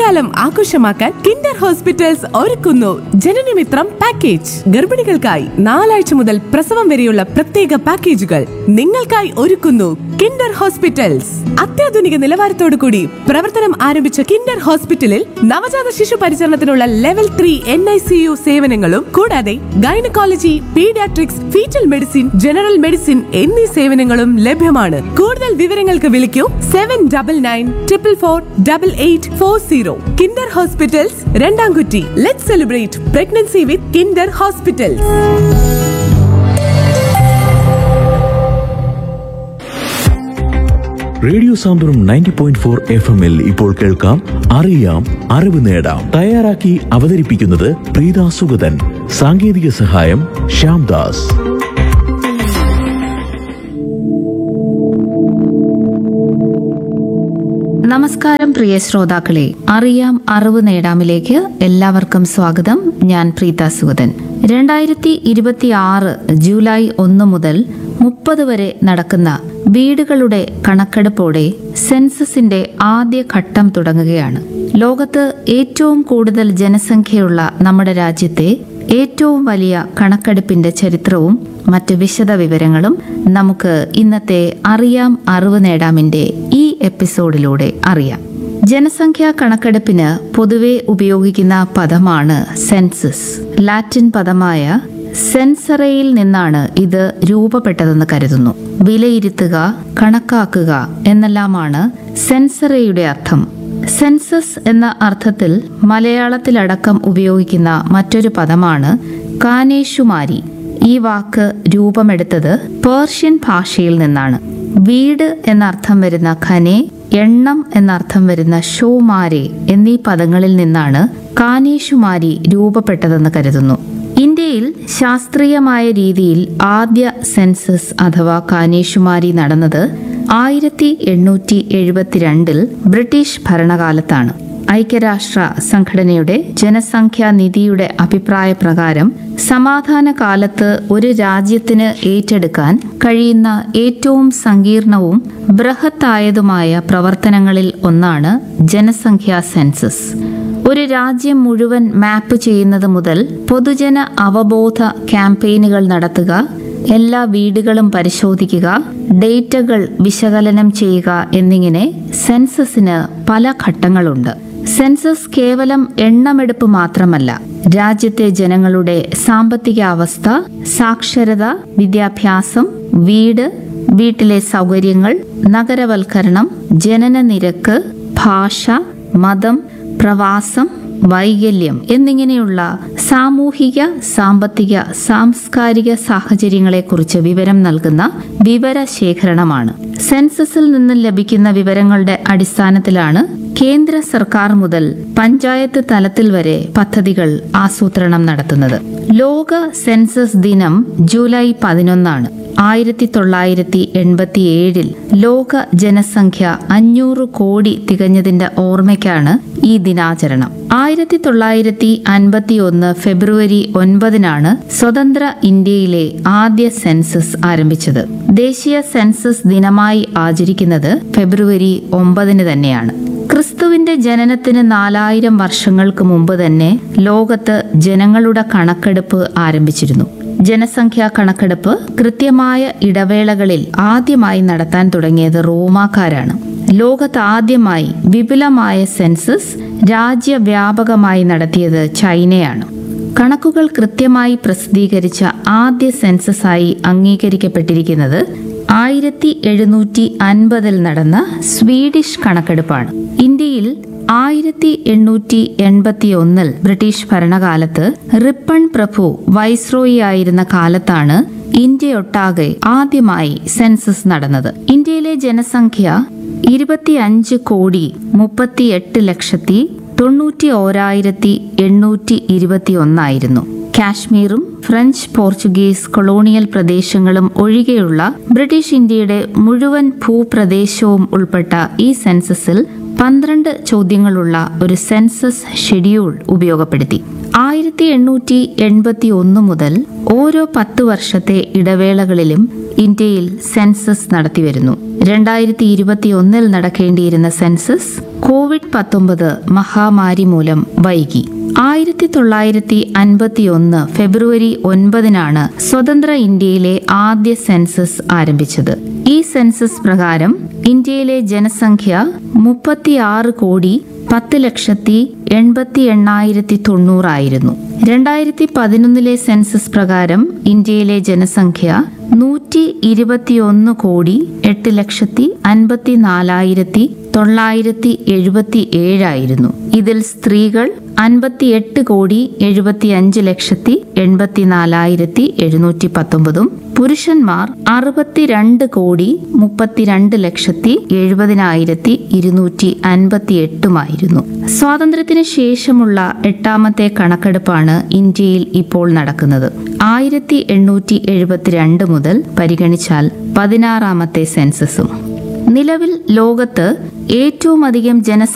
ഓണക്കാലം ആഘോഷമാക്കാൻ Kinder hospitals ഒരുക്കുന്നു ജനനമിത്രം പാക്കേജ് ഗർഭിണികൾക്കായി നാലാഴ്ച മുതൽ പ്രസവം വരെയുള്ള പ്രത്യേക പാക്കേജുകൾ നിങ്ങൾക്കായി ഒരുക്കുന്നു കിൻഡർ ഹോസ്പിറ്റൽസ് അത്യാധുനിക നിലവാരത്തോടു കൂടി പ്രവർത്തനം ആരംഭിച്ച കിൻഡർ ഹോസ്പിറ്റലിൽ നവജാത ശിശു പരിചരണത്തിനുള്ള level three N I C U സേവനങ്ങളും കൂടാതെ gynaecology paediatrics foetal medicine general medicine എന്നീ സേവനങ്ങളും ലഭ്യമാണ് കൂടുതൽ വിവരങ്ങൾക്ക് വിളിക്കൂ seven double nine triple four double eight four zero Kinder hospitals Randamkutty let celebrate pregnancy with Kinder hospitals radio Santhwanam ninety point four F എമ്മിൽ ഇപ്പോൾ കേൾക്കാം അറിയാം അറിവ് നേടാം തയ്യാറാക്കി അവതരിപ്പിക്കുന്നത് പ്രീത സുഗതൻ സാങ്കേതിക സഹായം ശ്യാംദാസ് നമസ്കാരം പ്രിയ ശ്രോതാക്കളെ അറിയാം അറിവ് നേടാമിലേക്ക് എല്ലാവർക്കും സ്വാഗതം ഞാൻ പ്രീത സുഗതൻ രണ്ടായിരത്തി ഇരുപത്തി ആറ് ജൂലൈ ഒന്ന് മുതൽ മുപ്പത് വരെ നടക്കുന്ന വീടുകളുടെ കണക്കെടുപ്പോടെ സെൻസസിന്റെ ആദ്യ ഘട്ടം തുടങ്ങുകയാണ് ലോകത്ത് ഏറ്റവും കൂടുതൽ ജനസംഖ്യയുള്ള നമ്മുടെ രാജ്യത്തെ ഏറ്റവും വലിയ കണക്കെടുപ്പിന്റെ ചരിത്രവും മറ്റ് വിശദ വിവരങ്ങളും നമുക്ക് ഇന്നത്തെ അറിയാം അറിവ് നേടാമിന്റെ ഈ എപ്പിസോഡിലൂടെ അറിയാം ജനസംഖ്യാ കണക്കെടുപ്പിന് പൊതുവെ ഉപയോഗിക്കുന്ന പദമാണ് സെൻസസ് ലാറ്റിൻ പദമായ സെൻസറയിൽ നിന്നാണ് ഇത് രൂപപ്പെട്ടതെന്ന് കരുതുന്നു വിലയിരുത്തുക കണക്കാക്കുക എന്നെല്ലാമാണ് സെൻസറയുടെ അർത്ഥം സെൻസസ് എന്ന അർത്ഥത്തിൽ മലയാളത്തിലടക്കം ഉപയോഗിക്കുന്ന മറ്റൊരു പദമാണ് കാനേഷുമാരി ഈ വാക്ക് രൂപമെടുത്തത് പേർഷ്യൻ ഭാഷയിൽ നിന്നാണ് വീട് എന്നർത്ഥം വരുന്ന ഖനെ എണ്ണം എന്നർത്ഥം വരുന്ന ഷോമാരെ എന്നീ പദങ്ങളിൽ നിന്നാണ് കാനേഷുമാരി രൂപപ്പെട്ടതെന്ന് കരുതുന്നു ഇന്ത്യയിൽ ശാസ്ത്രീയമായ രീതിയിൽ ആദ്യ സെൻസസ് അഥവാ കാനേഷുമാരി നടന്നത് ആയിരത്തി എണ്ണൂറ്റി എഴുപത്തിരണ്ടിൽ ബ്രിട്ടീഷ് ഭരണകാലത്താണ് ഐക്യരാഷ്ട്ര സംഘടനയുടെ ജനസംഖ്യാ നിധിയുടെ അഭിപ്രായ പ്രകാരം സമാധാന കാലത്ത് ഒരു രാജ്യത്തിന് ഏറ്റെടുക്കാൻ കഴിയുന്ന ഏറ്റവും സങ്കീർണവും ബൃഹത്തായതുമായ പ്രവർത്തനങ്ങളിൽ ഒന്നാണ് ജനസംഖ്യാ സെൻസസ് ഒരു രാജ്യം മുഴുവൻ മാപ്പ് ചെയ്യുന്നത് മുതൽ പൊതുജന അവബോധ ക്യാമ്പയിനുകൾ നടത്തുക എല്ലാ വീടുകളും പരിശോധിക്കുക ഡേറ്റകൾ വിശകലനം ചെയ്യുക എന്നിങ്ങനെ സെൻസസിന് പല ഘട്ടങ്ങളുണ്ട് സെൻസസ് കേവലം എണ്ണമെടുപ്പ് മാത്രമല്ല രാജ്യത്തെ ജനങ്ങളുടെ സാമ്പത്തിക അവസ്ഥ സാക്ഷരത വിദ്യാഭ്യാസം വീട് വീട്ടിലെ സൗകര്യങ്ങൾ നഗരവൽക്കരണം ജനന നിരക്ക് ഭാഷ മതം പ്രവാസം വൈകല്യം എന്നിങ്ങനെയുള്ള സാമൂഹിക സാമ്പത്തിക സാംസ്കാരിക സാഹചര്യങ്ങളെക്കുറിച്ച് വിവരം നൽകുന്ന വിവരശേഖരണമാണ് സെൻസസിൽ നിന്നും ലഭിക്കുന്ന വിവരങ്ങളുടെ അടിസ്ഥാനത്തിലാണ് കേന്ദ്ര സർക്കാർ മുതൽ പഞ്ചായത്ത് തലത്തിൽ വരെ പദ്ധതികൾ ആസൂത്രണം നടത്തുന്നത് ലോക സെൻസസ് ദിനം ജൂലൈ പതിനൊന്നാണ് ആയിരത്തി തൊള്ളായിരത്തി എൺപത്തി ഏഴിൽ ലോക ജനസംഖ്യ അഞ്ഞൂറ് കോടി തികഞ്ഞതിന്റെ ഓർമ്മയ്ക്കാണ് ഈ ദിനാചരണം ആയിരത്തി തൊള്ളായിരത്തി അൻപത്തി ഒന്ന് ഫെബ്രുവരി ഒൻപതിനാണ് സ്വതന്ത്ര ഇന്ത്യയിലെ ആദ്യ സെൻസസ് ആരംഭിച്ചത് ദേശീയ സെൻസസ് ദിനമായി ആചരിക്കുന്നത് ഫെബ്രുവരി ഒമ്പതിന് തന്നെയാണ് ക്രിസ്തുവിന്റെ ജനനത്തിന് നാലായിരം വർഷങ്ങൾക്ക് മുമ്പ് തന്നെ ലോകത്ത് ജനങ്ങളുടെ കണക്കെടുപ്പ് ആരംഭിച്ചിരുന്നു ജനസംഖ്യാ കണക്കെടുപ്പ് കൃത്യമായ ഇടവേളകളിൽ ആദ്യമായി നടത്താൻ തുടങ്ങിയത് റോമാക്കാരാണ് ലോകത്ത് ആദ്യമായി വിപുലമായ സെൻസസ് രാജ്യവ്യാപകമായി നടത്തിയത് ചൈനയാണ് കണക്കുകൾ കൃത്യമായി പ്രസിദ്ധീകരിച്ച ആദ്യ സെൻസസായി അംഗീകരിക്കപ്പെട്ടിരിക്കുന്നത് ആയിരത്തി എഴുന്നൂറ്റി അൻപതിൽ നടന്ന സ്വീഡിഷ് കണക്കെടുപ്പാണ് ഇന്ത്യയിൽ ആയിരത്തി എണ്ണൂറ്റി എൺപത്തി ഒന്നിൽ ബ്രിട്ടീഷ് ഭരണകാലത്ത് റിപ്പൺ പ്രഭു വൈസ്രോയി ആയിരുന്ന കാലത്താണ് ഇന്ത്യയൊട്ടാകെ ആദ്യമായി സെൻസസ് നടന്നത് ഇന്ത്യയിലെ ജനസംഖ്യ ഇരുപത്തിയഞ്ച് കോടി മുപ്പത്തിയെട്ട് ലക്ഷത്തി തൊണ്ണൂറ്റി ഓരായിരത്തി എണ്ണൂറ്റി ഇരുപത്തി ഒന്നായിരുന്നു കാശ്മീറും ഫ്രഞ്ച് പോർച്ചുഗീസ് കൊളോണിയൽ പ്രദേശങ്ങളും ഒഴികെയുള്ള ബ്രിട്ടീഷ് ഇന്ത്യയുടെ മുഴുവൻ ഭൂപ്രദേശവും ഉൾപ്പെട്ട ഈ സെൻസസിൽ പന്ത്രണ്ട് ചോദ്യങ്ങളുള്ള ഒരു സെൻസസ് ഷെഡ്യൂൾ ഉപയോഗപ്പെടുത്തി ആയിരത്തി എണ്ണൂറ്റി എൺപത്തി ഒന്ന് മുതൽ ഓരോ പത്ത് വർഷത്തെ ഇടവേളകളിലും ഇന്ത്യയിൽ സെൻസസ് നടത്തിവരുന്നു രണ്ടായിരത്തി ഇരുപത്തി ഒന്നിൽ നടക്കേണ്ടിയിരുന്ന സെൻസസ് കോവിഡ് പത്തൊമ്പത് മഹാമാരി മൂലം വൈകി ആയിരത്തി തൊള്ളായിരത്തി അൻപത്തി ഒന്ന് ഫെബ്രുവരി ഒൻപതിനാണ് സ്വതന്ത്ര ഇന്ത്യയിലെ ആദ്യ സെൻസസ് ആരംഭിച്ചത് ഈ സെൻസസ് പ്രകാരം ഇന്ത്യയിലെ ജനസംഖ്യ മുപ്പത്തിയാറ് കോടി പത്ത് ലക്ഷത്തി എൺപത്തി എണ്ണായിരത്തി തൊണ്ണൂറായിരുന്നു രണ്ടായിരത്തി പതിനൊന്നിലെ സെൻസസ് പ്രകാരം ഇന്ത്യയിലെ ജനസംഖ്യ നൂറ്റി ഇരുപത്തിയൊന്ന് കോടി എട്ട് ലക്ഷത്തി അൻപത്തി നാലായിരത്തി തൊള്ളായിരത്തി എഴുപത്തി ഏഴായിരുന്നു ഇതിൽ സ്ത്രീകൾ അൻപത്തിയെട്ട് കോടി എഴുപത്തി അഞ്ച് ലക്ഷത്തി എൺപത്തി നാലായിരത്തി എഴുന്നൂറ്റി പത്തൊമ്പതും പുരുഷന്മാർ അറുപത്തിരണ്ട് കോടി മുപ്പത്തിരണ്ട് ലക്ഷത്തി എഴുപതിനായിരത്തി ഇരുന്നൂറ്റി അൻപത്തി എട്ടുമായിരുന്നു സ്വാതന്ത്ര്യത്തിന് ശേഷമുള്ള എട്ടാമത്തെ കണക്കെടുപ്പാണ് ഇന്ത്യയിൽ ഇപ്പോൾ നടക്കുന്നത് ആയിരത്തി എണ്ണൂറ്റി എഴുപത്തിരണ്ട് മുതൽ പരിഗണിച്ചാൽ പതിനാറാമത്തെ സെൻസസും നിലവിൽ ലോകത്ത് ഏറ്റവും അധികം ജനസംഖ്യ